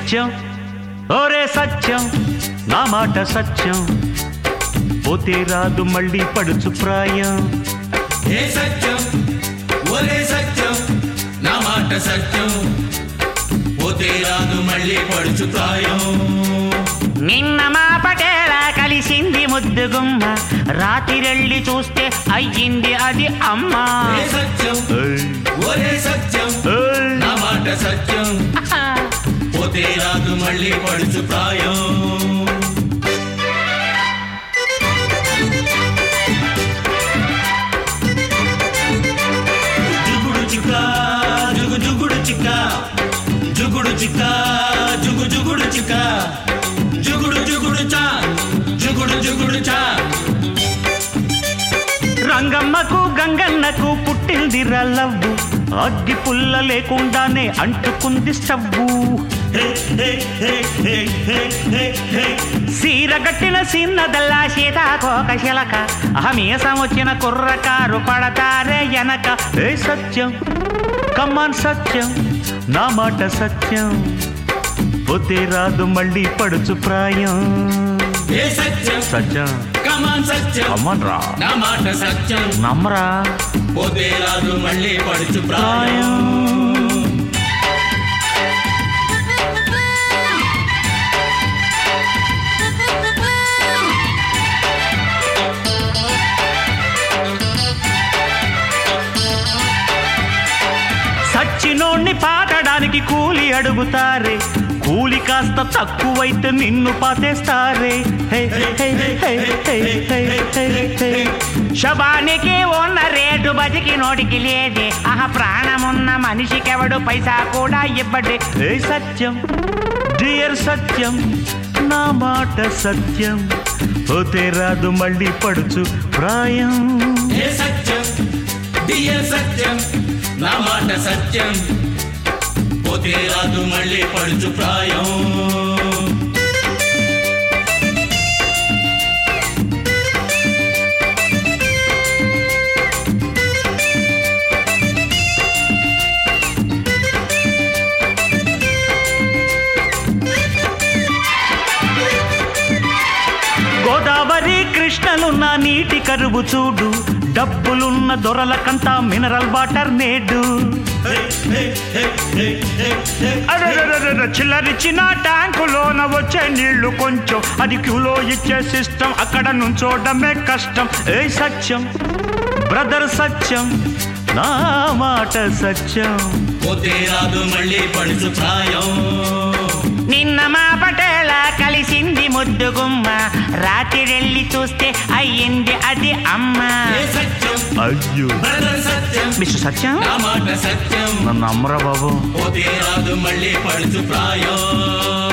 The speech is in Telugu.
సత్యం ఓరే సత్యం నా మాట సత్యం పోతే రాదు మళ్ళీ పడుచు ప్రాయం ఏ సత్యం ఒరే సత్యం నా మాట సత్యం పోతే రాదు మళ్ళీ పడుచు ప్రాయం నిన్న మా పటేల కలిసింది ముద్దుగుమ్మ రాత్రిరెళ్ళి చూస్తే అయ్యింది అది అమ్మా ఏ సత్యం ఏయ్, ఒరే సత్యం ఏయ్. నా మాట సత్యం పోతే రాదు మళ్ళీ పడుచు ప్రాయం జుగుడు చిక్క జుగు జుగుడు చిక్క జుగుడు చిక్క జుగు జుగుడు చిక్క జుగుడు జుగుడు చా జుగుడు జుగుడు చా రంగమ్మకు గంగన్నకు పుట్టింది రల్లవ్వు అగ్గి పుల్ల లేకుండానే అంటుకుంది స్టవ్వు హే హే హే హే హే హే హే సీరగట్టిన సిన్నదల్లా సీతాకోక శిలక అహమీసం వచ్చిన కుర్రకారు పడతారే ఎనక ఏ సత్యం కమ్మాన్ సత్యం నా మాట సత్యం పోతే రాదు మళ్ళీ పడుచు ప్రాయం ఏ సత్యం సత్యం కమాన్ సత్యం కమ్మన్ రా నా మాట సత్యం నమ్మరా పోతే రాదు మళ్ళీ పడుచు ప్రాయం సచ్చినోణ్ణి పాతడానికి కూలి అడుగుతారే కూలి కాస్త తక్కువైతే నిన్ను పాతేస్తారే హే, హే, హే, హే, హే, హే, హే, హే. శబానికి ఉన్న రేటు బతికి నోటికి లేదే ఆహ ప్రాణమున్న మనిషికెవడు పైసా కూడా ఇవ్వడే ఏ సత్యం డియర్ సత్యం నా మాట సత్యం పోతే రాదు మళ్ళీ పడుచు ప్రాయం ఏ సత్యం డియర్ సత్యం నా మాట సత్యం పోతే రాదు మళ్ళీ పడుచు ప్రాయం గోదావరి కృష్ణలున్న నీటి కరువు చూడు డబ్బులున్న దొరలకంతా మినరల్ వాటర్ నేడు హే, హే, హే, హే, హే, హే. అరెరెరెరెరె, చిల్లరిచ్చిన ట్యాంకులోన వచ్చే నీళ్లు కొంచెం అది క్యూలో ఇచ్చే సిస్టం అక్కడ నుంచోడమే కష్టం ఏ సత్యం బ్రదర్ సత్యం నా మాట సత్యం పోతే రాదు మళ్ళీ పడుచు ప్రాయం నిన్న మా పటేల కలిసింది ముద్దుగుమ్మ రాత్రిరెళ్ళి చూస్తే అయ్యింది అది అమ్మా ఏ సత్యం అయ్యో బ్రదర్ సత్యం మిస్టర్ సత్యం నా మాట సత్యం నన్ను నమ్మరా బాబు పోతే రాదు మళ్ళీ పడుచు ప్రాయం